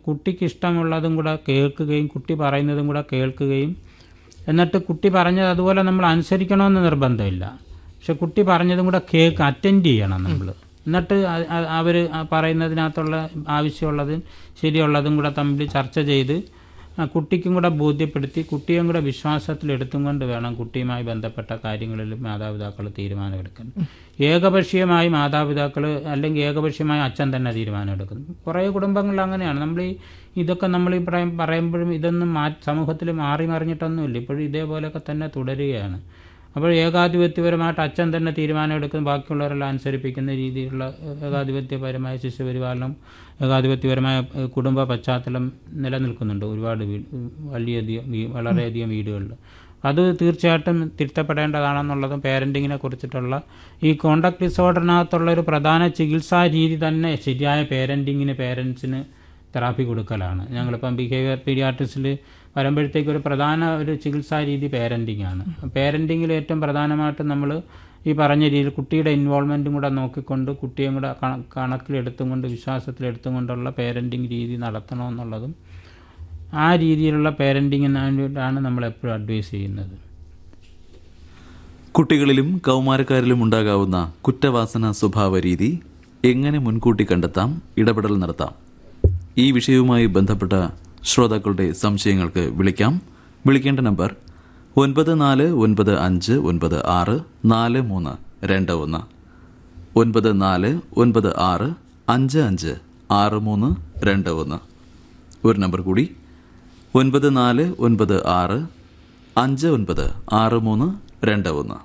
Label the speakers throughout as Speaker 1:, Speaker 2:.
Speaker 1: കുട്ടിക്ക് ഇഷ്ടമുള്ളതും കൂടെ കേൾക്കുകയും കുട്ടി പറയുന്നതും കൂടെ കേൾക്കുകയും എന്നിട്ട് കുട്ടി പറഞ്ഞത് അതുപോലെ നമ്മൾ അനുസരിക്കണമെന്ന് നിർബന്ധമില്ല പക്ഷെ കുട്ടി പറഞ്ഞതും കൂടെ കേൾക്ക് അറ്റൻഡ് ചെയ്യണം നമ്മൾ എന്നിട്ട് അവർ പറയുന്നതിനകത്തുള്ള ആവശ്യമുള്ളതും ശരിയുള്ളതും കൂടെ തമ്മിൽ ചർച്ച ചെയ്ത് ആ കുട്ടിക്കും കൂടെ ബോധ്യപ്പെടുത്തി കുട്ടിയും കൂടെ വിശ്വാസത്തിലെടുത്തും കൊണ്ട് വേണം കുട്ടിയുമായി ബന്ധപ്പെട്ട കാര്യങ്ങളിൽ മാതാപിതാക്കൾ തീരുമാനമെടുക്കാൻ ഏകപക്ഷീയമായി മാതാപിതാക്കൾ അല്ലെങ്കിൽ ഏകപക്ഷീയമായി അച്ഛൻ തന്നെ തീരുമാനമെടുക്കുന്നു കുറേ കുടുംബങ്ങളിൽ അങ്ങനെയാണ് നമ്മൾ ഈ ഇതൊക്കെ നമ്മൾ ഈ പറയും പറയുമ്പോഴും ഇതൊന്നും മാ സമൂഹത്തിൽ മാറി മറിഞ്ഞിട്ടൊന്നുമില്ല ഇപ്പോഴും ഇതേപോലെയൊക്കെ തന്നെ തുടരുകയാണ് അപ്പോൾ ഏകാധിപത്യപരമായിട്ട് അച്ഛൻ തന്നെ തീരുമാനം എടുക്കുന്ന ബാക്കിയുള്ളവരെല്ലാം അനുസരിപ്പിക്കുന്ന രീതിയിലുള്ള ഏകാധിപത്യപരമായ ശിശുപരിപാലനം ഏകാധിപത്യപരമായ ഏഹ്, കുടുംബ പശ്ചാത്തലം നിലനിൽക്കുന്നുണ്ട് ഒരുപാട് വീട് വലിയധികം വീ- വളരെയധികം വീടുകളിൽ അത് തീർച്ചയായിട്ടും തിരുത്തപ്പെടേണ്ടതാണെന്നുള്ളതും പേരൻറ്റിങ്ങിനെ കുറിച്ചിട്ടുള്ള ഈ കോണ്ടാക്ട് ഡിസോർഡറിനകത്തുള്ള ഒരു പ്രധാന ചികിത്സാ രീതി തന്നെ ശരിയായ പേരൻറ്റിങ്ങിന് പേരൻസിന് തെറാപ്പി കൊടുക്കലാണ് ഞങ്ങളിപ്പം ബിഹേവിയർ പീഡിയാട്രിക്സിൽ വരുമ്പോഴത്തേക്ക് ഒരു പ്രധാന ഒരു ചികിത്സാ രീതി പേരൻറ്റിംഗ് ആണ് പേരൻറ്റിങ്ങിൽ ഏറ്റവും പ്രധാനമായിട്ടും നമ്മൾ ഈ പറഞ്ഞ രീതിയിൽ കുട്ടിയുടെ ഇൻവോൾവ്മെൻറ്റും കൂടെ നോക്കിക്കൊണ്ട് കുട്ടിയും കൂടെ കണ- കണക്കിലെടുത്തും കൊണ്ട് വിശ്വാസത്തിലെടുത്തും കൊണ്ടുള്ള പേരൻറ്റിങ് രീതി നടത്തണമെന്നുള്ളതും ആ രീതിയിലുള്ള പേരൻറ്റിങ്ങിന് വേണ്ടിയിട്ടാണ് നമ്മൾ എപ്പോഴും അഡ്വൈസ് ചെയ്യുന്നത്
Speaker 2: കുട്ടികളിലും കൗമാരക്കാരിലും ഉണ്ടാകാവുന്ന കുറ്റവാസന സ്വഭാവ രീതി എങ്ങനെ മുൻകൂട്ടി കണ്ടെത്താം ഇടപെടൽ നടത്താം ഈ വിഷയവുമായി ബന്ധപ്പെട്ട ശ്രോതാക്കളുടെ സംശയങ്ങൾക്ക് വിളിക്കാം വിളിക്കേണ്ട നമ്പർ ഒൻപത് നാല് ഒൻപത് അഞ്ച് ഒൻപത് ആറ് നാല് മൂന്ന് രണ്ട് ഒന്ന് ഒൻപത് നാല് ഒൻപത് ആറ് അഞ്ച് അഞ്ച് ആറ് മൂന്ന് രണ്ട് ഒന്ന് ഒരു നമ്പർ കൂടി ഒൻപത് നാല് ഒൻപത് ആറ് അഞ്ച് ഒൻപത് ആറ് മൂന്ന് രണ്ട് ഒന്ന്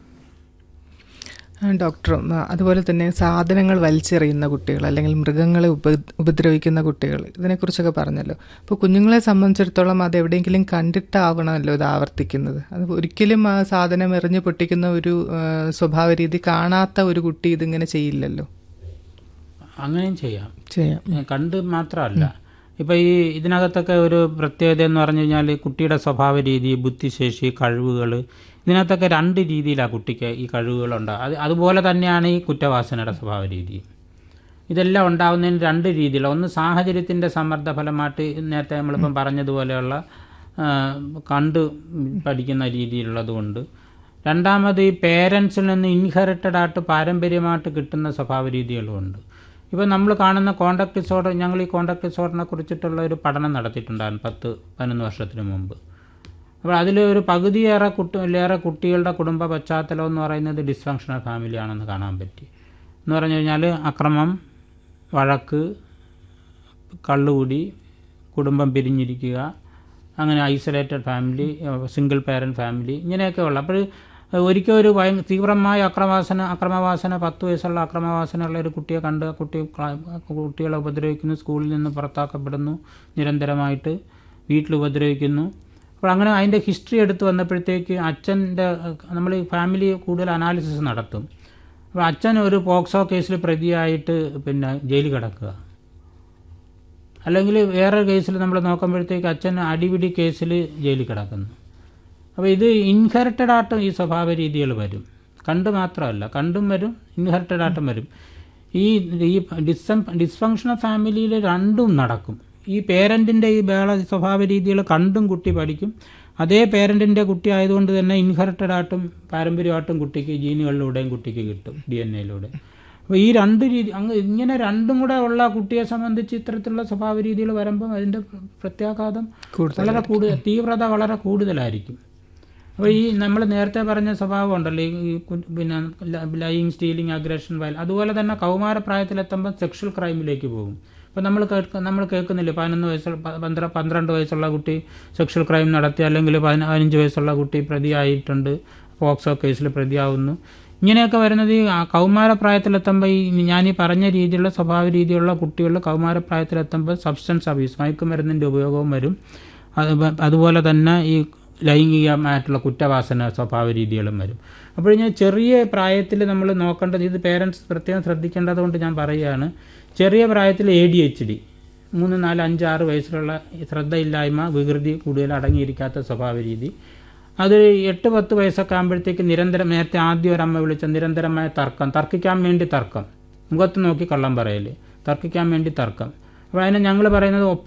Speaker 3: ആ, ഡോക്ടർ ഉം, അതുപോലെ തന്നെ സാധനങ്ങൾ വലിച്ചെറിയുന്ന കുട്ടികൾ അല്ലെങ്കിൽ മൃഗങ്ങളെ ഉപ ഉപദ്രവിക്കുന്ന കുട്ടികൾ ഇതിനെക്കുറിച്ചൊക്കെ പറഞ്ഞല്ലോ അപ്പോൾ കുഞ്ഞുങ്ങളെ സംബന്ധിച്ചിടത്തോളം അത് എവിടെയെങ്കിലും കണ്ടിട്ടാവണമല്ലോ ഇത് ആവർത്തിക്കുന്നത് അത് ഒരിക്കലും ആ സാധനം എറിഞ്ഞു പൊട്ടിക്കുന്ന ഒരു ആ, സ്വഭാവ രീതി കാണാത്ത ഒരു കുട്ടി ഇതിങ്ങനെ ചെയ്യില്ലല്ലോ
Speaker 1: അങ്ങനെയും ചെയ്യാം
Speaker 3: ചെയ്യാം
Speaker 1: ഏ, കണ്ട് മാത്രമല്ല ഇപ്പം ഈ ഇതിനകത്തൊക്കെ ഒരു പ്രത്യേകത എന്ന് പറഞ്ഞു കഴിഞ്ഞാൽ കുട്ടിയുടെ സ്വഭാവ രീതി ബുദ്ധിശേഷി കഴിവുകൾ ഇതിനകത്തൊക്കെ രണ്ട് രീതിയിലാണ് കുട്ടിക്ക് ഈ കഴിവുകളുണ്ട് അത് അതുപോലെ തന്നെയാണ് ഈ കുറ്റവാസനയുടെ സ്വഭാവ രീതി ഇതെല്ലാം ഉണ്ടാകുന്നതിന് രണ്ട് രീതിയിലാണ് ഒന്ന് സാഹചര്യത്തിൻ്റെ സമ്മർദ്ദ ഫലമായിട്ട് നേരത്തെ നമ്മളിപ്പം പറഞ്ഞതുപോലെയുള്ള ആ, കണ്ട് പഠിക്കുന്ന രീതിയിലുള്ളത് കൊണ്ട് രണ്ടാമത് ഈ പേരൻസിൽ നിന്ന് ഇൻഹെറിറ്റഡ് ആയിട്ട് പാരമ്പര്യമായിട്ട് കിട്ടുന്ന സ്വഭാവ രീതികളുമുണ്ട് ഇപ്പോൾ നമ്മൾ കാണുന്ന കോണ്ടാക്ട് ഡിസോർഡർ ഞങ്ങൾ ഈ കോണ്ടാക്ട് ഡിസോർഡറിനെ കുറിച്ചിട്ടുള്ള ഒരു പഠനം നടത്തിയിട്ടുണ്ടായിരുന്നു പത്ത് പതിനൊന്ന് വർഷത്തിന് മുമ്പ് അപ്പോൾ അതിൽ ഒരു പകുതിയേറെ കുട്ടിയിലേറെ കുട്ടികളുടെ കുടുംബ പശ്ചാത്തലം എന്ന് പറയുന്നത് ഡിസ്ഫങ്ഷണൽ ഫാമിലിയാണെന്ന് കാണാൻ പറ്റി എന്ന് പറഞ്ഞു കഴിഞ്ഞാൽ അക്രമം വഴക്ക് കള്ളുകൂടി കുടുംബം പിരിഞ്ഞിരിക്കുക അങ്ങനെ isolated family single parent family ഇങ്ങനെയൊക്കെ ഉള്ള അപ്പോൾ ഒരിക്കൽ ഒരു ഭയ തീവ്രമായ അക്രമവാസന അക്രമവാസന പത്ത് വയസ്സുള്ള അക്രമവാസനയുള്ള ഒരു കുട്ടിയെ കണ്ട് ആ കുട്ടി ക്ലാ- കുട്ടികളെ ഉപദ്രവിക്കുന്നു സ്കൂളിൽ നിന്ന് പുറത്താക്കപ്പെടുന്നു നിരന്തരമായിട്ട് വീട്ടിൽ ഉപദ്രവിക്കുന്നു അപ്പോൾ അങ്ങനെ അതിൻ്റെ ഹിസ്റ്ററി എടുത്ത് വന്നപ്പോഴത്തേക്ക് അച്ഛൻ്റെ നമ്മൾ ഈ ഫാമിലി കൂടുതൽ അനാലിസിസ് നടത്തും അപ്പോൾ അച്ഛൻ ഒരു പോക്സോ കേസിൽ പ്രതിയായിട്ട് പിന്നെ ജയിലിൽ കിടക്കുക അല്ലെങ്കിൽ വേറെ കേസിൽ നമ്മൾ നോക്കുമ്പോഴത്തേക്ക് അച്ഛൻ അടിപിടി കേസിൽ ജയിലിൽ കിടക്കുന്നു അപ്പോൾ ഇത് ഇൻഹെറിറ്റഡ് ആയിട്ടും ഈ സ്വഭാവ രീതികൾ വരും കണ്ട് മാത്രമല്ല കണ്ടും വരും ഇൻഹെറിറ്റഡ് ആയിട്ടും വരും ഈ ഈ ഡിസം ഡിസ്ഫങ്ഷണൽ ഫാമിലിയിൽ രണ്ടും നടക്കും ഈ പേരൻറ്റിൻ്റെ ഈ ബേള സ്വഭാവ രീതികൾ കണ്ടും കുട്ടി പഠിക്കും അതേ പേരൻറ്റിൻ്റെ കുട്ടി ആയതുകൊണ്ട് തന്നെ ഇൻഹെറിറ്റഡ് ആയിട്ടും പാരമ്പര്യമായിട്ടും കുട്ടിക്ക് ജീനുകളിലൂടെയും കുട്ടിക്ക് കിട്ടും ഡി എൻ എയിലൂടെ അപ്പോൾ ഈ രണ്ട് രീതി അങ്ങ് ഇങ്ങനെ രണ്ടും കൂടെ ഉള്ള കുട്ടിയെ സംബന്ധിച്ച് ഇത്തരത്തിലുള്ള സ്വഭാവ രീതികൾ വരുമ്പം അതിൻ്റെ പ്രത്യാഘാതം വളരെ കൂടുതൽ തീവ്രത വളരെ കൂടുതലായിരിക്കും അപ്പോൾ ഈ നമ്മൾ നേരത്തെ പറഞ്ഞ സ്വഭാവം ഉണ്ടല്ലോ ഈ ഈ കു- പിന്നെ ലൈയിങ് സ്റ്റീലിംഗ് അഗ്രഷൻ വയൽ അതുപോലെ തന്നെ കൗമാരപ്രായത്തിലെത്തുമ്പോൾ സെക്ഷൽ ക്രൈമിലേക്ക് പോകും ഇപ്പോൾ നമ്മൾ കേൾക്ക നമ്മൾ കേൾക്കുന്നില്ലേ പതിനൊന്ന് വയസ്സുള്ള പ- പന്ത്ര പന്ത്രണ്ട് വയസ്സുള്ള കുട്ടി സെക്ഷൽ ക്രൈം നടത്തി അല്ലെങ്കിൽ പതിന- പതിനഞ്ച് വയസ്സുള്ള കുട്ടി പ്രതിയായിട്ടുണ്ട് പോക്സോ കേസിൽ പ്രതിയാവുന്നു ഇങ്ങനെയൊക്കെ വരുന്നത് ഈ ആ കൗമാരപ്രായത്തിലെത്തുമ്പോൾ ഈ ഞാൻ ഈ പറഞ്ഞ രീതിയിലുള്ള സ്വഭാവ രീതിയിലുള്ള കുട്ടികൾ കൗമാരപ്രായത്തിലെത്തുമ്പോൾ സബ്സ്റ്റൻസ് അബ്യൂസ് മയക്കുമരുന്നിൻ്റെ ഉപയോഗവും വരും അത് അതുപോലെ തന്നെ ഈ ലൈംഗികമായിട്ടുള്ള കുറ്റവാസന സ്വഭാവ രീതികളും വരും അപ്പോൾ ഞാൻ ചെറിയ പ്രായത്തിൽ നമ്മൾ നോക്കേണ്ടത് ഇത് പേരൻസ് പ്രത്യേകം ശ്രദ്ധിക്കേണ്ടത് കൊണ്ട് ഞാൻ പറയുകയാണ് ചെറിയ പ്രായത്തിൽ എ ഡി എച്ച് ഡി മൂന്ന് നാല് അഞ്ച് ആറ് വയസ്സിലുള്ള ഈ ശ്രദ്ധയില്ലായ്മ വികൃതി കൂടുതൽ അടങ്ങിയിരിക്കാത്ത സ്വഭാവ രീതി അത് എട്ട് പത്ത് വയസ്സൊക്കെ ആകുമ്പോഴത്തേക്ക് നിരന്തരം നേരത്തെ ആദ്യം ഒരു അമ്മ വിളിച്ച നിരന്തരമായ തർക്കം തർക്കിക്കാൻ വേണ്ടി തർക്കം മുഖത്ത് നോക്കി കള്ളം പറയൽ തർക്കിക്കാൻ വേണ്ടി തർക്കം അപ്പോൾ അതിനെ ഞങ്ങൾ പറയുന്നത്